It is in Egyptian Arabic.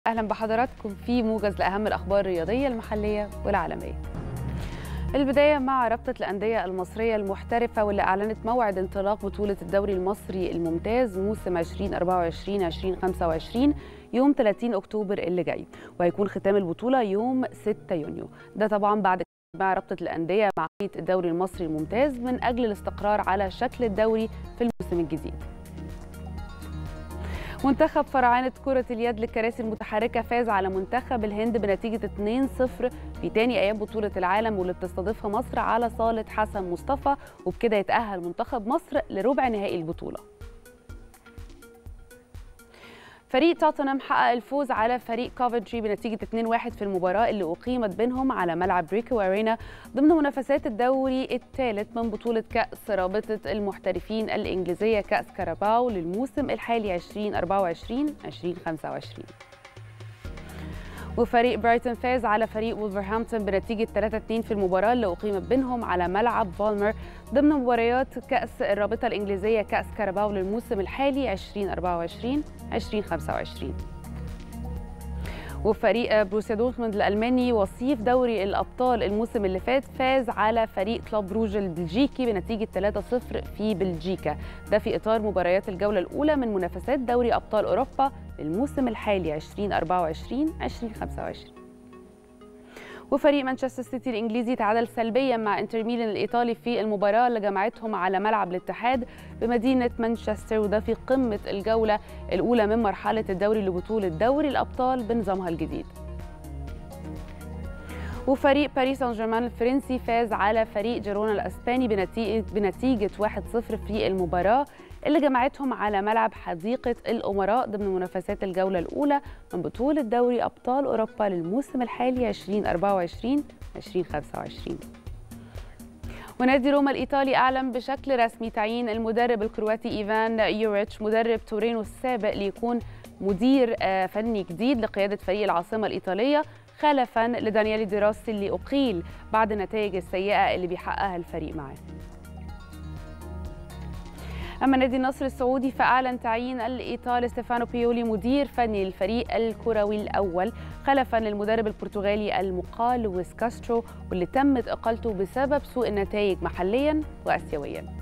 اهلا بحضراتكم في موجز لاهم الاخبار الرياضيه المحليه والعالميه البدايه مع رابطه الانديه المصريه المحترفه واللي اعلنت موعد انطلاق بطوله الدوري المصري الممتاز موسم 2024 2025 يوم 30 اكتوبر اللي جاي وهيكون ختام البطوله يوم 6 يونيو ده طبعا بعد مع رابطه الانديه مع الدوري المصري الممتاز من اجل الاستقرار على شكل الدوري في الموسم الجديد منتخب فراعنة كرة اليد للكراسي المتحركة فاز على منتخب الهند بنتيجة 2-0 في تاني أيام بطولة العالم واللي بتستضيفها مصر على صالة حسن مصطفى وبكده يتأهل منتخب مصر لربع نهائي البطولة فريق توتنهام حقق الفوز على فريق كوفنتري بنتيجة 2-1 في المباراة اللي أقيمت بينهم على ملعب بريكو أرينا ضمن منافسات الدوري الثالث من بطولة كأس رابطة المحترفين الإنجليزية كأس كاراباو للموسم الحالي 2024-2025 وفريق برايتون فاز على فريق وولفرهامبتون بنتيجة 3-2 في المباراة اللي أقيمت بينهم على ملعب فولمر ضمن مباريات كأس الرابطة الإنجليزية كأس كاراباو للموسم الحالي 2024-2025 وفريق بروسيا دورتموند الألماني وصيف دوري الأبطال الموسم اللي فات فاز على فريق كلوب بروج البلجيكي بنتيجة 3-0 في بلجيكا ده في إطار مباريات الجولة الأولى من منافسات دوري أبطال أوروبا للموسم الحالي 2024-2025 وفريق مانشستر سيتي الانجليزي تعادل سلبيا مع انتر ميلان الايطالي في المباراه اللي جمعتهم على ملعب الاتحاد بمدينه مانشستر وده في قمه الجوله الاولى من مرحله الدوري لبطوله دوري الابطال بنظامها الجديد وفريق باريس سان جيرمان الفرنسي فاز على فريق جيرونا الاسباني بنتيجه بنتيجه 1-0 في المباراه اللي جمعتهم على ملعب حديقه الامراء ضمن منافسات الجوله الاولى من بطوله دوري ابطال اوروبا للموسم الحالي 2024 2025 ونادي روما الايطالي اعلن بشكل رسمي تعيين المدرب الكرواتي ايفان يوريتش مدرب تورينو السابق ليكون مدير فني جديد لقياده فريق العاصمه الايطاليه خلفا لدانييلي ديروسي اللي اقيل بعد النتائج السيئه اللي بيحققها الفريق معاه أما نادي النصر السعودي فأعلن تعيين الإيطالي ستيفانو بيولي مدير فني للفريق الكروي الأول خلفا للمدرب البرتغالي المقال لويس كاسترو واللي تمت إقالته بسبب سوء النتائج محليا وآسيويا